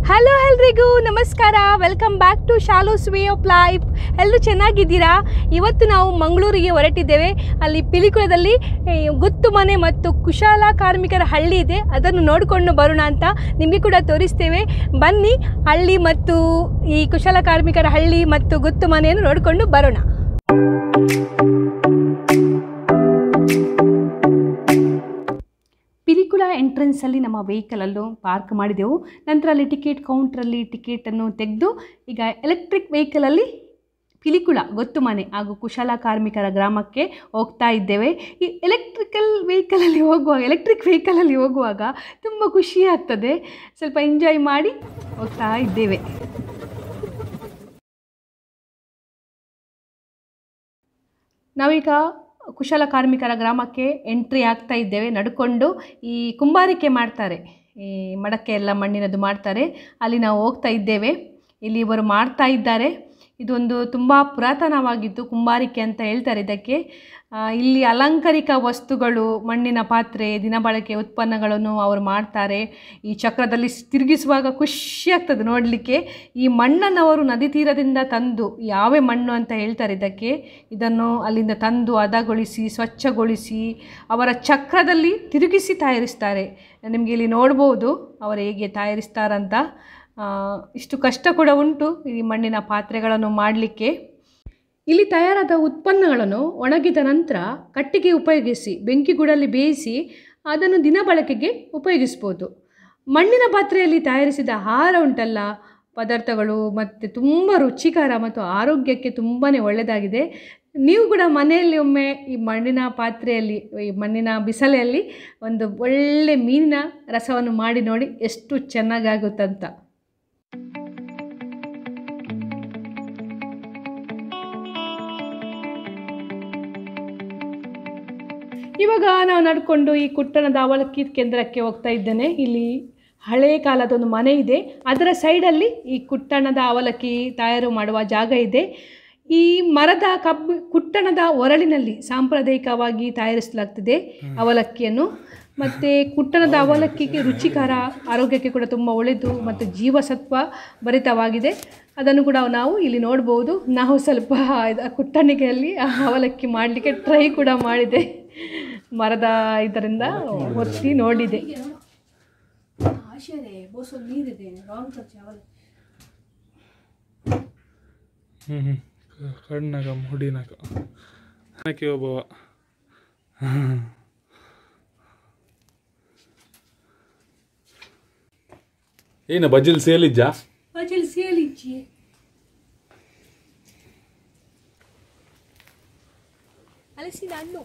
Hello ಎಲ್ರಿಗೂ ನಮಸ್ಕಾರ welcome back to Shalu's way of life ಎಲ್ಲರೂ ಚೆನ್ನಾಗಿದ್ದೀರಾ ಇವತ್ತು ನಾವು ಮಂಗಳೂರಿಗೆ ಹೊರಟಿದ್ದೇವೆ ಅಲ್ಲಿ ಪಿಲಿಕುಳದಲ್ಲಿ ಏ, ಗುತ್ತು ಮನೆ ಮತ್ತು ಕುಶಾಲ ಕಾರ್ಮಿಕರ ಹಳ್ಳಿ ಇದೆ ಅದನ್ನು ನೋಡಿಕೊಂಡು ಬರೋಣ ಅಂತ ನಿಮಗೆ ಕೂಡ ತೋರಿಸ್ತೇವೆ ಬನ್ನಿ ಹಳ್ಳಿ ಮತ್ತು ಈ ಕುಶಾಲ ಕಾರ್ಮಿಕರ ಹಳ್ಳಿ ಮತ್ತು ಗುತ್ತು ಮನೆಯನ್ನು ನೋಡಿಕೊಂಡು ಬರೋಣ ಪಿಲಿಕುಳ ಎಂಟ್ರೆನ್ಸಲ್ಲಿ ನಮ್ಮ ವೆಹಿಕಲನ್ನು ಪಾರ್ಕ್ ಮಾಡಿದೆವು ನಂತರ ಅಲ್ಲಿ ಟಿಕೆಟ್ ಕೌಂಟ್ರಲ್ಲಿ ಟಿಕೆಟನ್ನು ತೆಗೆದು ಈಗ ಎಲೆಕ್ಟ್ರಿಕ್ ವೆಹಿಕಲಲ್ಲಿ ಪಿಲಿಕುಳ ಗೊತ್ತು ಮನೆ ಹಾಗೂ ಕುಶಲ ಕಾರ್ಮಿಕರ ಗ್ರಾಮಕ್ಕೆ ಹೋಗ್ತಾ ಇದ್ದೇವೆ ಈ ಎಲೆಕ್ಟ್ರಿಕಲ್ ವೆಹಿಕಲಲ್ಲಿ ಹೋಗುವಾಗ ಎಲೆಕ್ಟ್ರಿಕ್ ವೆಹಿಕಲಲ್ಲಿ ಹೋಗುವಾಗ ತುಂಬ ಖುಷಿ ಆಗ್ತದೆ ಸ್ವಲ್ಪ ಎಂಜಾಯ್ ಮಾಡಿ ಹೋಗ್ತಾ ಇದ್ದೇವೆ ನಾವೀಗ ಕುಶಲ ಕಾರ್ಮಿಕರ ಗ್ರಾಮಕ್ಕೆ ಎಂಟ್ರಿ ಆಗ್ತಾ ಇದ್ದೇವೆ ನಡ್ಕೊಂಡು ಈ ಕುಂಬಾರಿಕೆ ಮಾಡ್ತಾರೆ ಈ ಮಡಕೆ ಎಲ್ಲ ಮಣ್ಣಿನದು ಮಾಡ್ತಾರೆ ಅಲ್ಲಿ ನಾವು ಹೋಗ್ತಾ ಇದ್ದೇವೆ ಇಲ್ಲಿ ಇವರು ಮಾಡ್ತಾ ಇದ್ದಾರೆ ಇದೊಂದು ತುಂಬ ಪುರಾತನವಾಗಿದ್ದು ಕುಂಬಾರಿಕೆ ಅಂತ ಹೇಳ್ತಾರೆ ಇದಕ್ಕೆ ಆ, ಇಲ್ಲಿ ಅಲಂಕಾರಿಕ ವಸ್ತುಗಳು ಮಣ್ಣಿನ ಪಾತ್ರೆ ದಿನಬಳಕೆ ಉತ್ಪನ್ನಗಳನ್ನು ಅವರು ಮಾಡ್ತಾರೆ ಈ ಚಕ್ರದಲ್ಲಿ ಸ್- ತಿರುಗಿಸುವಾಗ ಖುಷಿ ಆಗ್ತದೆ ನೋಡಲಿಕ್ಕೆ ಈ ಮಣ್ಣನ್ನು ಅವರು ನದಿ ತೀರದಿಂದ ತಂದು ಯಾವೇ ಮಣ್ಣು ಅಂತ ಹೇಳ್ತಾರೆ ಇದಕ್ಕೆ ಇದನ್ನು ಅಲ್ಲಿಂದ ತಂದು ಹದಗೊಳಿಸಿ ಸ್ವಚ್ಛಗೊಳಿಸಿ ಅವರ ಚಕ್ರದಲ್ಲಿ ತಿರುಗಿಸಿ ತಯಾರಿಸ್ತಾರೆ ನಿಮಗೆ ಇಲ್ಲಿ ನೋಡ್ಬೋದು ಅವರು ಹೇಗೆ ತಯಾರಿಸ್ತಾರಂತ ಆ, ಇಷ್ಟು ಕಷ್ಟ ಕೂಡ ಉಂಟು ಈ ಮಣ್ಣಿನ ಪಾತ್ರೆಗಳನ್ನು ಮಾಡಲಿಕ್ಕೆ ಇಲ್ಲಿ ತಯಾರಾದ ಉತ್ಪನ್ನಗಳನ್ನು ಒಣಗಿದ ನಂತರ ಕಟ್ಟಿಗೆ ಉಪಯೋಗಿಸಿ ಬೆಂಕಿಗೂಡಲ್ಲಿ ಬೇಯಿಸಿ ಅದನ್ನು ದಿನ ಬಳಕೆಗೆ ಉಪಯೋಗಿಸ್ಬೋದು ಮಣ್ಣಿನ ಪಾತ್ರೆಯಲ್ಲಿ ತಯಾರಿಸಿದ ಆಹಾರ ಉಂಟಲ್ಲ ಪದಾರ್ಥಗಳು ಮತ್ತು ತುಂಬ ರುಚಿಕರ ಮತ್ತು ಆರೋಗ್ಯಕ್ಕೆ ತುಂಬಾ ಒಳ್ಳೆಯದಾಗಿದೆ ನೀವು ಕೂಡ ಮನೆಯಲ್ಲಿ ಒಮ್ಮೆ ಈ ಮಣ್ಣಿನ ಪಾತ್ರೆಯಲ್ಲಿ ಈ ಮಣ್ಣಿನ ಬಿಸಲೆಯಲ್ಲಿ ಒಂದು ಒಳ್ಳೆ ಮೀನಿನ ರಸವನ್ನು ಮಾಡಿ ನೋಡಿ ಎಷ್ಟು ಚೆನ್ನಾಗಾಗುತ್ತಂತ ಇವಾಗ ನಾವು ನಡ್ಕೊಂಡು ಈ ಕುಟ್ಟಣದ ಅವಲಕ್ಕಿ ಕೇಂದ್ರಕ್ಕೆ ಹೋಗ್ತಾ ಇದ್ದೇನೆ ಇಲ್ಲಿ ಹಳೆಯ ಕಾಲದ ಒಂದು ಮನೆ ಇದೆ ಅದರ ಸೈಡಲ್ಲಿ ಈ ಕುಟ್ಟಣದ ಅವಲಕ್ಕಿ ತಯಾರು ಮಾಡುವ ಜಾಗ ಇದೆ ಈ ಮರದ ಕಬ್ಬು ಕುಟ್ಟಣದ ಒರಳಿನಲ್ಲಿ ಸಾಂಪ್ರದಾಯಿಕವಾಗಿ ತಯಾರಿಸಲಾಗ್ತದೆ ಅವಲಕ್ಕಿಯನ್ನು ಮತ್ತು ಕುಟ್ಟಣದ ಅವಲಕ್ಕಿಗೆ ರುಚಿಕರ ಆರೋಗ್ಯಕ್ಕೆ ಕೂಡ ತುಂಬ ಒಳ್ಳೆಯದು ಮತ್ತು ಜೀವಸತ್ವ ಭರಿತವಾಗಿದೆ ಅದನ್ನು ಕೂಡ ನಾವು ಇಲ್ಲಿ ನೋಡ್ಬೋದು ನಾವು ಸ್ವಲ್ಪ ಇದು ಕುಟ್ಟಣಿಗೆಯಲ್ಲಿ ಆ ಅವಲಕ್ಕಿ ಮಾಡಲಿಕ್ಕೆ ಟ್ರೈ ಕೂಡ ಮಾಡಿದೆ ಮರದ ಇದರಿಂದ ಒತ್ತಿ ನೋಡಿದೆ ಹ್ಞೂ ಹ್ಞೂ ಕಣ್ಣಾಗ ಮುಡಿನಾಗ ನನಗೆ ಒಬ್ಬವ ಏನು ಬಜ್ಜಿಲ್ ಸೇಲಿಜ್ಜ ಸೇಲಿಚ್ಚಿ ಹಲಸಿನ ಹಣ್ಣು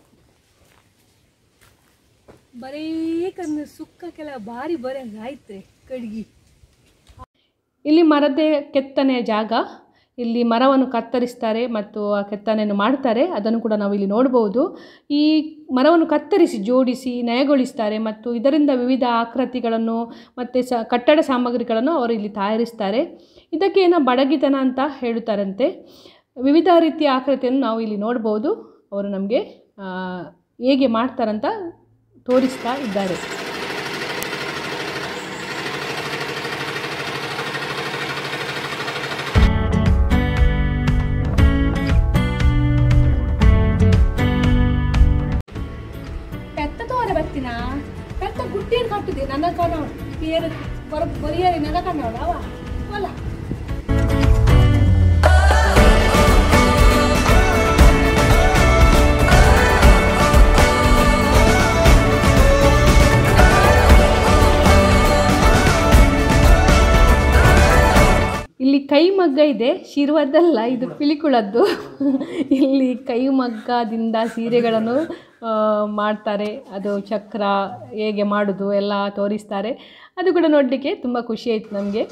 ಬರೀ ಕಣ್ಣು ಸುಕ್ಕ ಕೆಲ ಭಾರಿ ಬರೆ ಆಯ್ತ್ರೆ ಕಡ್ಗಿ ಇಲ್ಲಿ ಮರದ ಕೆತ್ತನೆಯ ಜಾಗ ಇಲ್ಲಿ ಮರವನ್ನು ಕತ್ತರಿಸ್ತಾರೆ ಮತ್ತು ಆ ಕೆತ್ತನೆಯನ್ನು ಮಾಡ್ತಾರೆ ಅದನ್ನು ಕೂಡ ನಾವು ಇಲ್ಲಿ ನೋಡ್ಬೋದು ಈ ಮರವನ್ನು ಕತ್ತರಿಸಿ ಜೋಡಿಸಿ ನಯಗೊಳಿಸ್ತಾರೆ ಮತ್ತು ಇದರಿಂದ ವಿವಿಧ ಆಕೃತಿಗಳನ್ನು ಮತ್ತು ಸ ಕಟ್ಟಡ ಸಾಮಗ್ರಿಗಳನ್ನು ಅವರು ಇಲ್ಲಿ ತಯಾರಿಸ್ತಾರೆ ಇದಕ್ಕೆ ಏನೋ ಬಡಗಿತನ ಅಂತ ಹೇಳುತ್ತಾರಂತೆ ವಿವಿಧ ರೀತಿಯ ಆಕೃತಿಯನ್ನು ನಾವು ಇಲ್ಲಿ ನೋಡ್ಬೋದು ಅವರು ನಮಗೆ ಹೇಗೆ ಮಾಡ್ತಾರಂತ ತೋರಿಸ್ತಾ ಇದ್ದಾರೆ ಪೆತ್ತ ತೋರ ಬತ್ತಿನ ಪೆತ್ತ ಗುಟ್ಟಿಯನ್ನು ಕಟ್ಟುದೆ ನನ್ನ ಕಣ ಬೇರೆ ಬರ ಬರಿಯಾರಿ ನನ್ನ ಕಣ್ಣವಳ ಅವ ಅಲ್ಲ ಇಲ್ಲಿ ಕೈ ಮಗ್ಗ ಇದೆ ಶಿರ್ವದ್ದಲ್ಲ ಇದು ಪಿಲಿಕುಳದ್ದು ಇಲ್ಲಿ ಕೈ ಮಗ್ಗದಿಂದ ಸೀರೆಗಳನ್ನು ಆ, ಮಾಡ್ತಾರೆ ಅದು ಚಕ್ರ ಹೇಗೆ ಮಾಡೋದು ಎಲ್ಲ ತೋರಿಸ್ತಾರೆ ಅದು ಕೂಡ ನೋಡಲಿಕ್ಕೆ ತುಂಬ ಖುಷಿ ಆಯಿತು ನಮಗೆ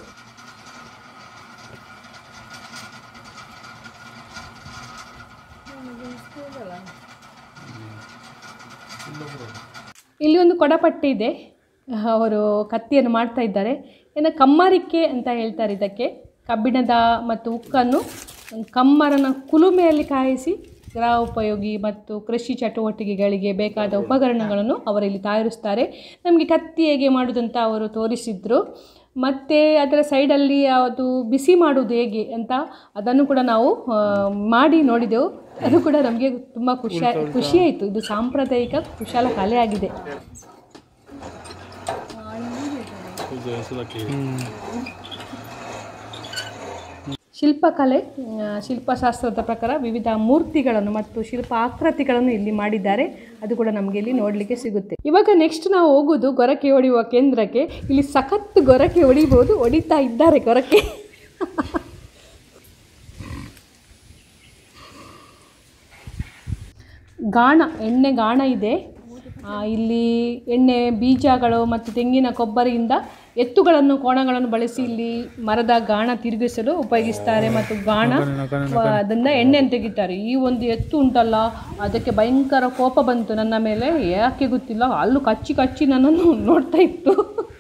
ಇಲ್ಲಿ ಒಂದು ಕೊಡಪಟ್ಟೆ ಇದೆ ಅವರು ಕತ್ತಿಯನ್ನು ಮಾಡ್ತಾ ಇದ್ದಾರೆ ಏನೋ ಕಮ್ಮಾರಿಕೆ ಅಂತ ಹೇಳ್ತಾರೆ ಇದಕ್ಕೆ ಕಬ್ಬಿಣದ ಮತ್ತು ಉಕ್ಕನ್ನು ಕಮ್ಮರನ ಕುಲುಮೆಯಲ್ಲಿ ಕಾಯಿಸಿ ಗೃಹ ಉಪಯೋಗಿ ಮತ್ತು ಕೃಷಿ ಚಟುವಟಿಕೆಗಳಿಗೆ ಬೇಕಾದ ಉಪಕರಣಗಳನ್ನು ಅವರಲ್ಲಿ ತಯಾರಿಸ್ತಾರೆ ನಮಗೆ ಕತ್ತಿ ಹೇಗೆ ಮಾಡೋದಂತ ಅವರು ತೋರಿಸಿದ್ರು ಮತ್ತು ಅದರ ಸೈಡಲ್ಲಿ ಅದು ಬಿಸಿ ಮಾಡೋದು ಹೇಗೆ ಅಂತ ಅದನ್ನು ಕೂಡ ನಾವು ಆ, ಮಾಡಿ ನೋಡಿದೆವು ಅದು ಕೂಡ ನಮಗೆ ತುಂಬ ಖುಷಿ ಖುಷಿ ಆಯಿತು ಇದು ಸಾಂಪ್ರದಾಯಿಕ ಕುಶಲ ಕಲೆ ಆಗಿದೆ ಇದು ಹೆಸರಕ್ಕೆ ಶಿಲ್ಪಕಲೆ ಆ, ಶಿಲ್ಪಶಾಸ್ತ್ರದ ಪ್ರಕಾರ ವಿವಿಧ ಮೂರ್ತಿಗಳನ್ನು ಮತ್ತು ಶಿಲ್ಪ ಆಕೃತಿಗಳನ್ನು ಇಲ್ಲಿ ಮಾಡಿದ್ದಾರೆ ಅದು ಕೂಡ ನಮಗೆ ಇಲ್ಲಿ ನೋಡಲಿಕ್ಕೆ ಸಿಗುತ್ತೆ ಇವಾಗ ನೆಕ್ಸ್ಟ್ ನಾವು ಹೋಗೋದು ಗೊರಕೆ ಹೊಡೆಯುವ ಕೇಂದ್ರಕ್ಕೆ ಇಲ್ಲಿ ಸಖತ್ ಗೊರಕೆ ಹೊಡಿಬೋದು ಹೊಡಿತಾ ಇದ್ದಾರೆ ಗೊರಕೆ ಗಾಣ ಎಣ್ಣೆ ಗಾಣ ಇದೆ ಆ, ಇಲ್ಲಿ ಎಣ್ಣೆ ಬೀಜಗಳು ಮತ್ತು ತೆಂಗಿನ ಕೊಬ್ಬರಿಯಿಂದ ಎತ್ತುಗಳನ್ನು ಕೋಣಗಳನ್ನು ಬಳಸಿ ಇಲ್ಲಿ ಮರದ ಗಾಣ ತಿರುಗಿಸಲು ಉಪಯೋಗಿಸ್ತಾರೆ ಮತ್ತು ಗಾಣ ವ- ಅದರಿಂದ ಎಣ್ಣೆಯನ್ನು ತೆಗಿತಾರೆ ಈ ಒಂದು ಎತ್ತು ಉಂಟಲ್ಲ ಅದಕ್ಕೆ ಭಯಂಕರ ಕೋಪ ಬಂತು ನನ್ನ ಮೇಲೆ ಯಾಕೆ ಗೊತ್ತಿಲ್ಲ ಅಲ್ಲೂ ಕಚ್ಚಿ ಕಚ್ಚಿ ನನ್ನನ್ನು ನೋಡ್ತಾ ಇತ್ತು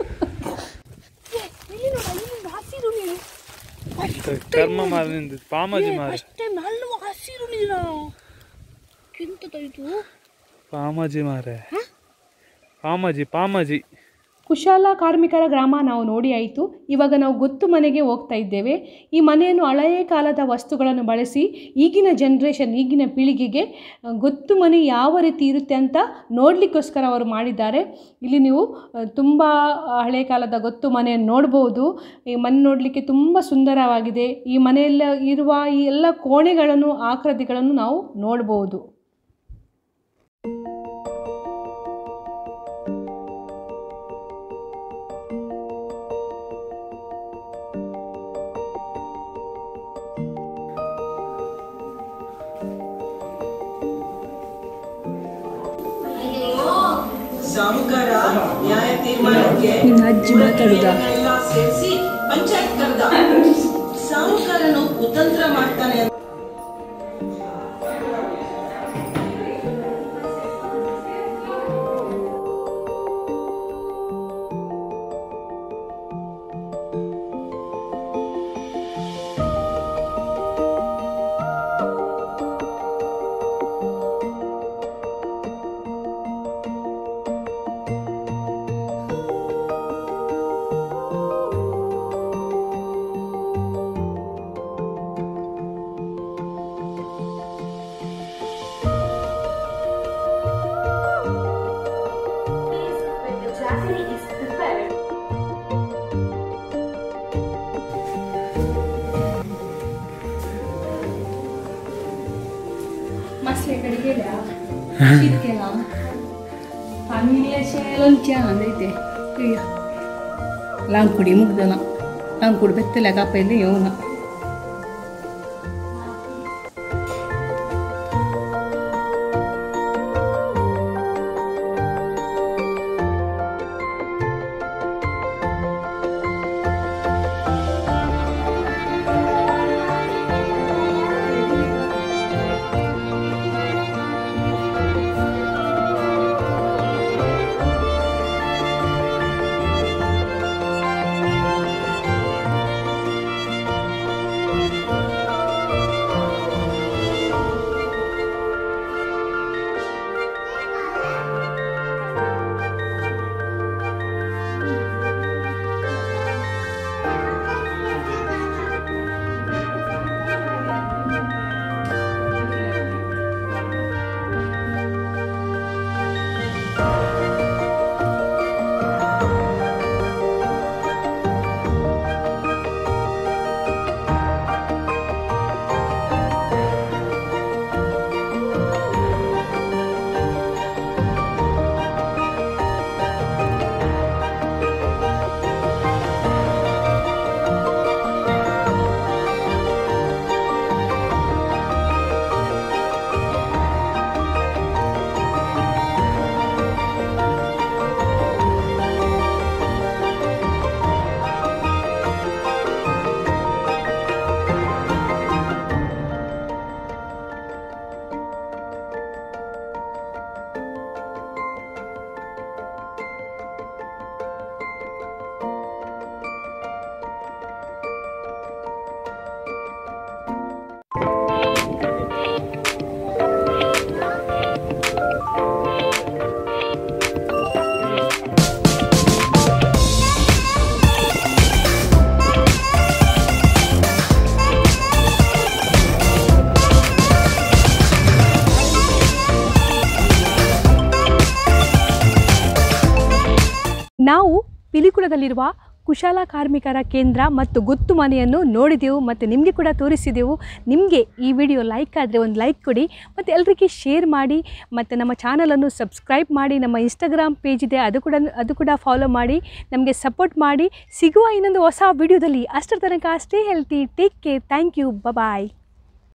ಕರ್ಮ ಮಾರಿನಿಂದ ಪಾಮಾಜಿ ಮಾರಿ ಹಸಿರು ನೀರ ಎಂತದಾಯ್ತು ಪಾಮಾಜಿ ಮಾರೆ ಪಾಮಾಜಿ ಪಾಮಾಜಿ ಕುಶಾಲ ಕಾರ್ಮಿಕರ ಗ್ರಾಮ ನಾವು ನೋಡಿ ಆಯಿತು ಇವಾಗ ನಾವು ಗೊತ್ತು ಮನೆಗೆ ಹೋಗ್ತಾ ಇದ್ದೇವೆ ಈ ಮನೆಯನ್ನು ಹಳೆಯ ಕಾಲದ ವಸ್ತುಗಳನ್ನು ಬಳಸಿ ಈಗಿನ ಜನ್ರೇಷನ್ ಈಗಿನ ಪೀಳಿಗೆಗೆ ಆ, ಗೊತ್ತು ಮನೆ ಯಾವ ರೀತಿ ಇರುತ್ತೆ ಅಂತ ನೋಡಲಿಕ್ಕೋಸ್ಕರ ಅವರು ಮಾಡಿದ್ದಾರೆ ಇಲ್ಲಿ ನೀವು ತುಂಬ ಹಳೆಯ ಕಾಲದ ಗೊತ್ತು ಮನೆಯನ್ನು ನೋಡ್ಬೋದು ಈ ಮನೆ ನೋಡಲಿಕ್ಕೆ ತುಂಬ ಸುಂದರವಾಗಿದೆ ಈ ಮನೆಯಲ್ಲಿ ಇರುವ ಈ ಎಲ್ಲ ಕೋಣೆಗಳನ್ನು ಆಕೃತಿಗಳನ್ನು ನಾವು ನೋಡ್ಬೋದು ಸಾಹುಕಾರ ನ್ಯಾಯ ತೀರ್ಮಾನಕ್ಕೆ ನಿನ್ನ ಅಜ್ಜಿ ಮಾತಾಡುದಾ? ಊರನ್ನೆಲ್ಲ ಸೇರಿಸಿ ಪಂಚಾಯತ್ ಕರೆದ ಸಾಹುಕಾರನು ಕುತಂತ್ರ ಮಾಡ್ತಾನೆ ಅಂತ ಮಸ್ಲೆ ಕಡೆಗೆ ಶೀತ್ಕೆಲ್ಲ ಫ್ಯಾಮಿಲಿಯ ಲಂಚ ಅಂದೈತೆ ಲಾಂಗ್ ಕುಡಿ ಮುಗ್ದನ ಲಾಂಗ್ ಕುಡಿ ಬೆತ್ತಲೆ ಕಪ್ಪ ಇಲ್ಲಿ ಯೋನ ನಾವು ಪಿಲಿಕುಳದಲ್ಲಿರುವ ಕುಶಲ ಕಾರ್ಮಿಕರ ಕೇಂದ್ರ ಮತ್ತು ಗುತ್ತು ಮನೆಯನ್ನು ನೋಡಿದೆವು ಮತ್ತು ನಿಮಗೆ ಕೂಡ ತೋರಿಸಿದೆವು ನಿಮಗೆ ಈ ವಿಡಿಯೋ ಲೈಕ್ ಆದರೆ ಒಂದು ಲೈಕ್ ಕೊಡಿ ಮತ್ತು ಎಲ್ರಿಗೆ ಶೇರ್ ಮಾಡಿ ಮತ್ತು ನಮ್ಮ ಚಾನಲನ್ನು ಸಬ್ಸ್ಕ್ರೈಬ್ ಮಾಡಿ ನಮ್ಮ ಇನ್ಸ್ಟಾಗ್ರಾಮ್ ಪೇಜ್ ಇದೆ ಅದು ಕೂಡ ಅದು ಕೂಡ ಫಾಲೋ ಮಾಡಿ ನಮಗೆ ಸಪೋರ್ಟ್ ಮಾಡಿ ಸಿಗುವ ಇನ್ನೊಂದು ಹೊಸ ವಿಡಿಯೋದಲ್ಲಿ ಅಷ್ಟರ ತನಕ stay healthy take care thank you bye